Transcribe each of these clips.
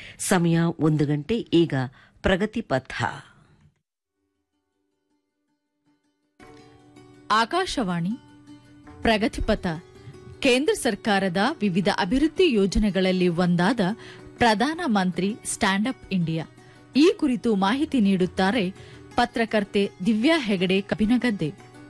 ಸಮಯ ಒಂದು ಗಂಟೆ ಈಗ ಪ್ರಗತಿ ಪಥ ಆಕಾಶವಾಣಿ ಪ್ರಗತಿಪಥ ಕೇಂದ್ರ ಸರ್ಕಾರದ ವಿವಿಧ ಅಭಿವೃದ್ಧಿ ಯೋಜನೆಗಳಲ್ಲಿ ಒಂದಾದ ಪ್ರಧಾನ ಮಂತ್ರಿ ಸ್ಟ್ಯಾಂಡ್ ಅಪ್ ಇಂಡಿಯಾ ಈ ಕುರಿತು ಮಾಹಿತಿ ನೀಡುತ್ತಾರೆ ಪತ್ರಕರ್ತೆ ದಿವ್ಯಾ ಹೆಗಡೆ ಕಬಿನಗದ್ದೆ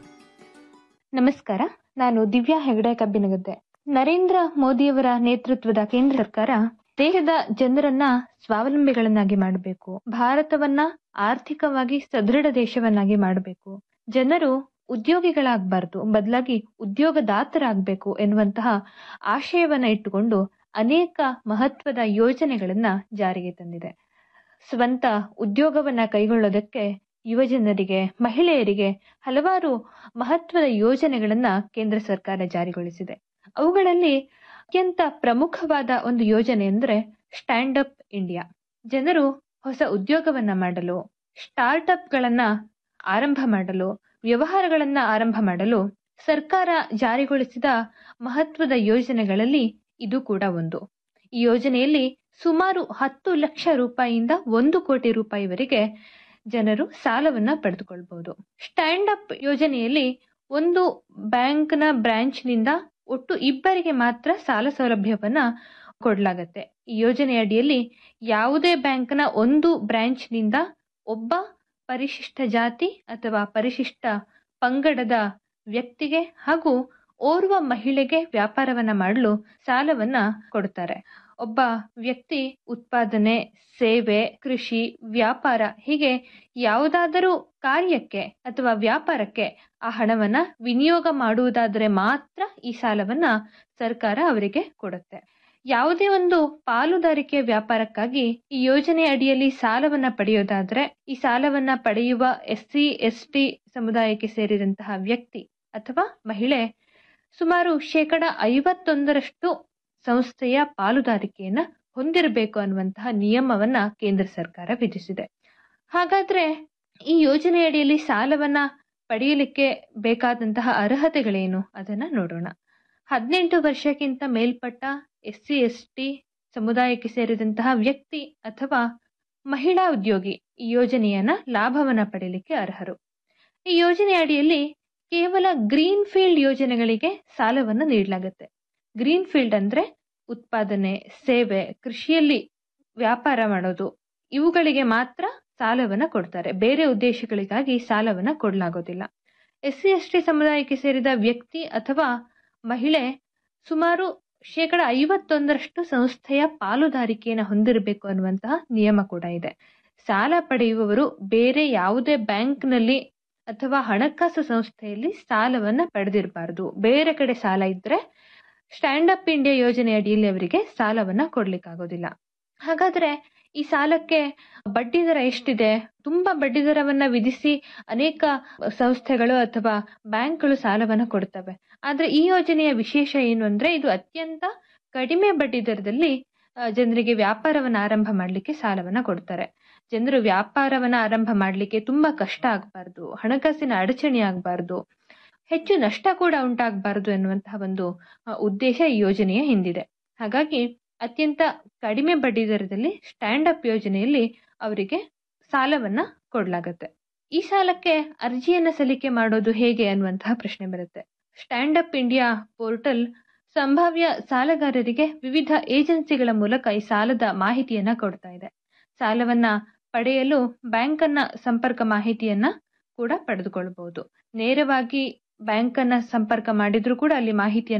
ನಮಸ್ಕಾರ ನಾನು ದಿವ್ಯಾ ಹೆಗಡೆ ಕಬ್ಬಿನಗದ್ದೆ ನರೇಂದ್ರ ಮೋದಿಯವರ ನೇತೃತ್ವದ ಕೇಂದ್ರ ಸರ್ಕಾರ ದೇಶದ ಜನರನ್ನ ಸ್ವಾವಲಂಬಿಗಳನ್ನಾಗಿ ಮಾಡಬೇಕು ಭಾರತವನ್ನ ಆರ್ಥಿಕವಾಗಿ ಸದೃಢ ದೇಶವನ್ನಾಗಿ ಮಾಡಬೇಕು ಜನರು ಉದ್ಯೋಗಿಗಳಾಗಬಾರ್ದು ಬದಲಾಗಿ ಉದ್ಯೋಗದಾತರಾಗಬೇಕು ಎನ್ನುವಂತಹ ಆಶಯವನ್ನ ಇಟ್ಟುಕೊಂಡು ಅನೇಕ ಮಹತ್ವದ ಯೋಜನೆಗಳನ್ನ ಜಾರಿಗೆ ತಂದಿದೆ ಸ್ವಂತ ಉದ್ಯೋಗವನ್ನ ಕೈಗೊಳ್ಳೋದಕ್ಕೆ ಯುವಜನರಿಗೆ ಮಹಿಳೆಯರಿಗೆ ಹಲವಾರು ಮಹತ್ವದ ಯೋಜನೆಗಳನ್ನ ಕೇಂದ್ರ ಸರ್ಕಾರ ಜಾರಿಗೊಳಿಸಿದೆ ಅವುಗಳಲ್ಲಿ ಅತ್ಯಂತ ಪ್ರಮುಖವಾದ ಒಂದು ಯೋಜನೆ ಅಂದ್ರೆ ಸ್ಟ್ಯಾಂಡ್ ಅಪ್ ಇಂಡಿಯಾ ಜನರು ಹೊಸ ಉದ್ಯೋಗವನ್ನ ಮಾಡಲು ಸ್ಟಾರ್ಟ್ಅಪ್ ಗಳನ್ನ ಆರಂಭ ಮಾಡಲು ವ್ಯವಹಾರಗಳನ್ನ ಆರಂಭ ಮಾಡಲು ಸರ್ಕಾರ ಜಾರಿಗೊಳಿಸಿದ ಮಹತ್ವದ ಯೋಜನೆಗಳಲ್ಲಿ ಇದು ಕೂಡ ಒಂದು ಈ ಯೋಜನೆಯಲ್ಲಿ ಸುಮಾರು ಹತ್ತು ಲಕ್ಷ ರೂಪಾಯಿಯಿಂದ ಒಂದು ಕೋಟಿ ರೂಪಾಯಿವರೆಗೆ ಜನರು ಸಾಲವನ್ನ ಪಡೆದುಕೊಳ್ಬಹುದು ಸ್ಟ್ಯಾಂಡ್ ಅಪ್ ಯೋಜನೆಯಲ್ಲಿ ಒಂದು ಬ್ಯಾಂಕ್ನ ಬ್ರಾಂಚ್ನಿಂದ ಒಟ್ಟು ಇಬ್ಬರಿಗೆ ಮಾತ್ರ ಸಾಲ ಸೌಲಭ್ಯವನ್ನ ಕೊಡಲಾಗತ್ತೆ ಈ ಯೋಜನೆ ಅಡಿಯಲ್ಲಿ ಯಾವುದೇ ಬ್ಯಾಂಕ್ನ ಒಂದು ಬ್ರಾಂಚ್ನಿಂದ ಒಬ್ಬ ಪರಿಶಿಷ್ಟ ಜಾತಿ ಅಥವಾ ಪರಿಶಿಷ್ಟ ಪಂಗಡದ ವ್ಯಕ್ತಿಗೆ ಹಾಗೂ ಓರ್ವ ಮಹಿಳೆಗೆ ವ್ಯಾಪಾರವನ್ನ ಮಾಡಲು ಸಾಲವನ್ನ ಕೊಡ್ತಾರೆ ಒಬ್ಬ ವ್ಯಕ್ತಿ ಉತ್ಪಾದನೆ ಸೇವೆ ಕೃಷಿ ವ್ಯಾಪಾರ ಹೀಗೆ ಯಾವುದಾದರೂ ಕಾರ್ಯಕ್ಕೆ ಅಥವಾ ವ್ಯಾಪಾರಕ್ಕೆ ಆ ಹಣವನ್ನ ವಿನಿಯೋಗ ಮಾಡುವುದಾದರೆ ಮಾತ್ರ ಈ ಸಾಲವನ್ನ ಸರ್ಕಾರ ಅವರಿಗೆ ಕೊಡುತ್ತೆ ಯಾವುದೇ ಒಂದು ಪಾಲುದಾರಿಕೆ ವ್ಯಾಪಾರಕ್ಕಾಗಿ ಈ ಯೋಜನೆ ಅಡಿಯಲ್ಲಿ ಸಾಲವನ್ನ ಪಡೆಯೋದಾದ್ರೆ ಈ ಸಾಲವನ್ನ ಪಡೆಯುವ ಎಸ್ ಸಿ ಎಸ್ ಟಿ ಸಮುದಾಯಕ್ಕೆ ಸೇರಿದಂತಹ ವ್ಯಕ್ತಿ ಅಥವಾ ಮಹಿಳೆ ಸುಮಾರು ಶೇಕಡ ಐವತ್ತೊಂದರಷ್ಟು ಸಂಸ್ಥೆಯ ಪಾಲುದಾರಿಕೆಯನ್ನ ಹೊಂದಿರಬೇಕು ಅನ್ನುವಂತಹ ನಿಯಮವನ್ನ ಕೇಂದ್ರ ಸರ್ಕಾರ ವಿಧಿಸಿದೆ ಹಾಗಾದ್ರೆ ಈ ಯೋಜನೆಯಡಿಯಲ್ಲಿ ಸಾಲವನ್ನ ಪಡೆಯಲಿಕ್ಕೆ ಬೇಕಾದಂತಹ ಅರ್ಹತೆಗಳೇನು ಅದನ್ನ ನೋಡೋಣ ಹದಿನೆಂಟು ವರ್ಷಕ್ಕಿಂತ ಮೇಲ್ಪಟ್ಟ ಎಸ್ ಸಿ ಎಸ್ ಟಿ ಸಮುದಾಯಕ್ಕೆ ಸೇರಿದಂತಹ ವ್ಯಕ್ತಿ ಅಥವಾ ಮಹಿಳಾ ಉದ್ಯೋಗಿ ಈ ಯೋಜನೆಯನ್ನ ಲಾಭವನ್ನ ಪಡೆಯಲಿಕ್ಕೆ ಅರ್ಹರು ಈ ಯೋಜನೆ ಅಡಿಯಲ್ಲಿ ಕೇವಲ ಗ್ರೀನ್ ಫೀಲ್ಡ್ ಯೋಜನೆಗಳಿಗೆ ಸಾಲವನ್ನು ನೀಡಲಾಗುತ್ತೆ ಗ್ರೀನ್ ಫೀಲ್ಡ್ ಅಂದ್ರೆ ಉತ್ಪಾದನೆ ಸೇವೆ ಕೃಷಿಯಲ್ಲಿ ವ್ಯಾಪಾರ ಮಾಡೋದು ಇವುಗಳಿಗೆ ಮಾತ್ರ ಸಾಲವನ್ನ ಕೊಡ್ತಾರೆ ಬೇರೆ ಉದ್ದೇಶಗಳಿಗಾಗಿ ಸಾಲವನ್ನ ಕೊಡಲಾಗೋದಿಲ್ಲ ಎಸ್ ಸಿ ಎಸ್ ಟಿ ಸಮುದಾಯಕ್ಕೆ ಸೇರಿದ ವ್ಯಕ್ತಿ ಅಥವಾ ಮಹಿಳೆ ಸುಮಾರು ಶೇಕಡ ಐವತ್ತೊಂದರಷ್ಟು ಸಂಸ್ಥೆಯ ಪಾಲುದಾರಿಕೆಯನ್ನು ಹೊಂದಿರಬೇಕು ಅನ್ನುವಂತಹ ನಿಯಮ ಕೂಡ ಇದೆ ಸಾಲ ಪಡೆಯುವವರು ಬೇರೆ ಯಾವುದೇ ಬ್ಯಾಂಕ್ನಲ್ಲಿ ಅಥವಾ ಹಣಕಾಸು ಸಂಸ್ಥೆಯಲ್ಲಿ ಸಾಲವನ್ನ ಪಡೆದಿರಬಾರದು ಬೇರೆ ಕಡೆ ಸಾಲ ಇದ್ರೆ ಸ್ಟ್ಯಾಂಡ್ ಅಪ್ ಇಂಡಿಯಾ ಯೋಜನೆ ಅಡಿಯಲ್ಲಿ ಅವರಿಗೆ ಸಾಲವನ್ನ ಕೊಡ್ಲಿಕ್ಕಾಗೋದಿಲ್ಲ ಹಾಗಾದ್ರೆ ಈ ಸಾಲಕ್ಕೆ ಬಡ್ಡಿ ದರ ಎಷ್ಟಿದೆ ತುಂಬಾ ಬಡ್ಡಿ ದರವನ್ನ ವಿಧಿಸಿ ಅನೇಕ ಸಂಸ್ಥೆಗಳು ಅಥವಾ ಬ್ಯಾಂಕ್ಗಳು ಸಾಲವನ್ನ ಕೊಡ್ತವೆ ಆದ್ರೆ ಈ ಯೋಜನೆಯ ವಿಶೇಷ ಏನು ಅಂದ್ರೆ ಇದು ಅತ್ಯಂತ ಕಡಿಮೆ ಬಡ್ಡಿ ದರದಲ್ಲಿ ಜನರಿಗೆ ವ್ಯಾಪಾರವನ್ನ ಆರಂಭ ಮಾಡಲಿಕ್ಕೆ ಸಾಲವನ್ನ ಕೊಡ್ತಾರೆ ಜನರು ವ್ಯಾಪಾರವನ್ನ ಆರಂಭ ಮಾಡಲಿಕ್ಕೆ ತುಂಬಾ ಕಷ್ಟ ಆಗಬಾರ್ದು ಹಣಕಾಸಿನ ಅಡಚಣೆ ಆಗಬಾರ್ದು ಹೆಚ್ಚು ನಷ್ಟ ಕೂಡ ಉಂಟಾಗಬಾರದು ಎನ್ನುವಂತಹ ಒಂದು ಉದ್ದೇಶ ಈ ಯೋಜನೆಯ ಹಿಂದಿದೆ ಹಾಗಾಗಿ ಅತ್ಯಂತ ಕಡಿಮೆ ಬಡ್ಡಿ ದರದಲ್ಲಿ ಸ್ಟ್ಯಾಂಡ್ ಅಪ್ ಯೋಜನೆಯಲ್ಲಿ ಅವರಿಗೆ ಸಾಲವನ್ನ ಕೊಡಲಾಗತ್ತೆ ಈ ಸಾಲಕ್ಕೆ ಅರ್ಜಿಯನ್ನ ಸಲ್ಲಿಕೆ ಮಾಡೋದು ಹೇಗೆ ಅನ್ನುವಂತಹ ಪ್ರಶ್ನೆ ಬರುತ್ತೆ ಸ್ಟ್ಯಾಂಡ್ ಅಪ್ ಇಂಡಿಯಾ ಪೋರ್ಟಲ್ ಸಂಭಾವ್ಯ ಸಾಲಗಾರರಿಗೆ ವಿವಿಧ ಏಜೆನ್ಸಿಗಳ ಮೂಲಕ ಈ ಸಾಲದ ಮಾಹಿತಿಯನ್ನ ಕೊಡ್ತಾ ಇದೆ ಸಾಲವನ್ನ ಪಡೆಯಲು ಬ್ಯಾಂಕ್ ಅನ್ನ ಸಂಪರ್ಕ ಮಾಹಿತಿಯನ್ನ ಕೂಡ ಪಡೆದುಕೊಳ್ಳಬಹುದು ನೇರವಾಗಿ ಬ್ಯಾಂಕ್ ಅನ್ನ ಸಂಪರ್ಕ ಮಾಡಿದ್ರು ಕೂಡ ಅಲ್ಲಿ ಮಾಹಿತಿಯನ್ನ